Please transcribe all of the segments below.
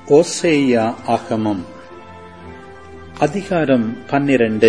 ஓசேயா ஆகமம் அதிகாரம் பன்னிரண்டு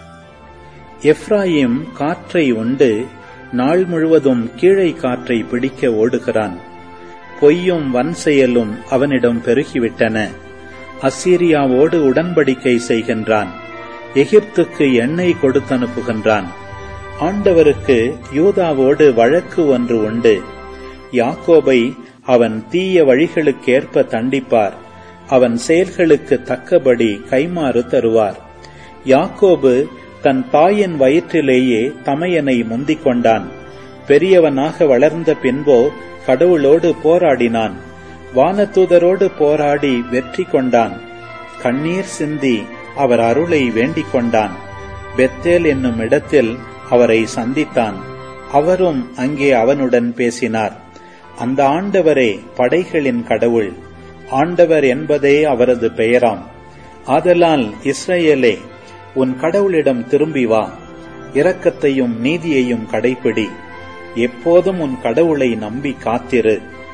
எப்ராயிம் காற்றை உண்டு நாள் முழுவதும் கீழை காற்றை பிடிக்க ஓடுகிறான் பொய்யும் வன் செயலும் அவனிடம் பெருகிவிட்டன அசீரியாவோடு உடன்படிக்கை செய்கின்றான் எகிப்துக்கு எண்ணெய் கொடுத்தனுப்புகின்றான் ஆண்டவருக்கு யூதாவோடு வழக்கு ஒன்று உண்டு யாக்கோபை அவன் தீய வழிகளுக்கேற்ப தண்டிப்பார் அவன் செயல்களுக்கு தக்கபடி கைமாறு தருவார் யாக்கோபு தன் தாயின் வயிற்றிலேயே தமையனை முந்திக் கொண்டான் பெரியவனாக வளர்ந்த பின்போ கடவுளோடு போராடினான் வானதூதரோடு போராடி வெற்றி கொண்டான் கண்ணீர் சிந்தி அவர் அருளை வேண்டிக் கொண்டான் பெத்தேல் என்னும் இடத்தில் அவரை சந்தித்தான் அவரும் அங்கே அவனுடன் பேசினார் அந்த ஆண்டவரே படைகளின் கடவுள் ஆண்டவர் என்பதே அவரது பெயராம் ஆதலால் இஸ்ரேலே உன் கடவுளிடம் திரும்பி வா இரக்கத்தையும் நீதியையும் கடைப்பிடி எப்போதும் உன் கடவுளை நம்பி காத்திரு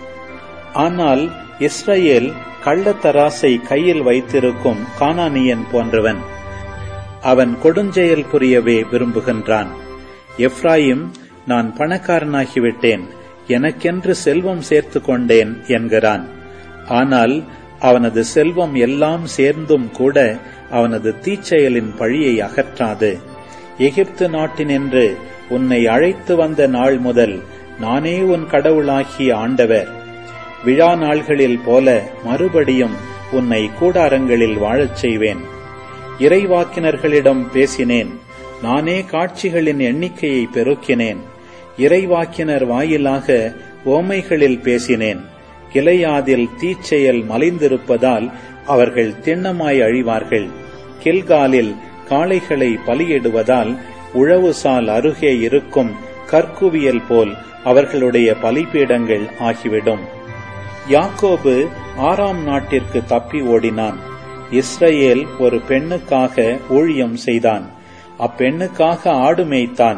ஆனால் இஸ்ரேல் கள்ளத்தராசை கையில் வைத்திருக்கும் கானானியன் போன்றவன் அவன் கொடுஞ்செயல் புரியவே விரும்புகின்றான் எப்ராயிம் நான் பணக்காரனாகிவிட்டேன் எனக்கென்று செல்வம் சேர்த்து கொண்டேன் என்கிறான் ஆனால் அவனது செல்வம் எல்லாம் சேர்ந்தும் கூட அவனது தீச்செயலின் பழியை அகற்றாது எகிப்து நாட்டினின்று உன்னை அழைத்து வந்த நாள் முதல் நானே உன் கடவுளாகிய ஆண்டவர் விழா நாள்களில் போல மறுபடியும் உன்னை கூடாரங்களில் வாழச் செய்வேன் இறைவாக்கினர்களிடம் பேசினேன் நானே காட்சிகளின் எண்ணிக்கையை பெருக்கினேன் இறைவாக்கினர் வாயிலாக ஓமைகளில் பேசினேன் கிளையாதில் தீச்செயல் மலைந்திருப்பதால் அவர்கள் திண்ணமாய் அழிவார்கள் கில்காலில் காளைகளை பலியிடுவதால் உழவுசால் அருகே இருக்கும் கற்குவியல் போல் அவர்களுடைய பலிபீடங்கள் ஆகிவிடும் யாக்கோபு ஆறாம் நாட்டிற்கு தப்பி ஓடினான் இஸ்ரேல் ஒரு பெண்ணுக்காக ஊழியம் செய்தான் அப்பெண்ணுக்காக ஆடு மேய்த்தான்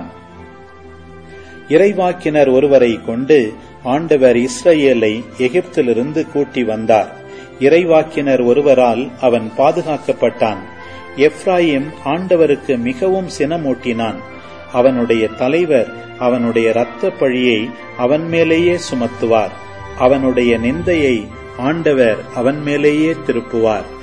இறைவாக்கினர் ஒருவரை கொண்டு ஆண்டவர் இஸ்ரேலை எகிப்திலிருந்து கூட்டி வந்தார் இறைவாக்கினர் ஒருவரால் அவன் பாதுகாக்கப்பட்டான் எப்ராயிம் ஆண்டவருக்கு மிகவும் சினமூட்டினான் அவனுடைய தலைவர் அவனுடைய இரத்த பழியை அவன் மேலேயே சுமத்துவார் அவனுடைய நிந்தையை ஆண்டவர் அவன் மேலேயே திருப்புவார்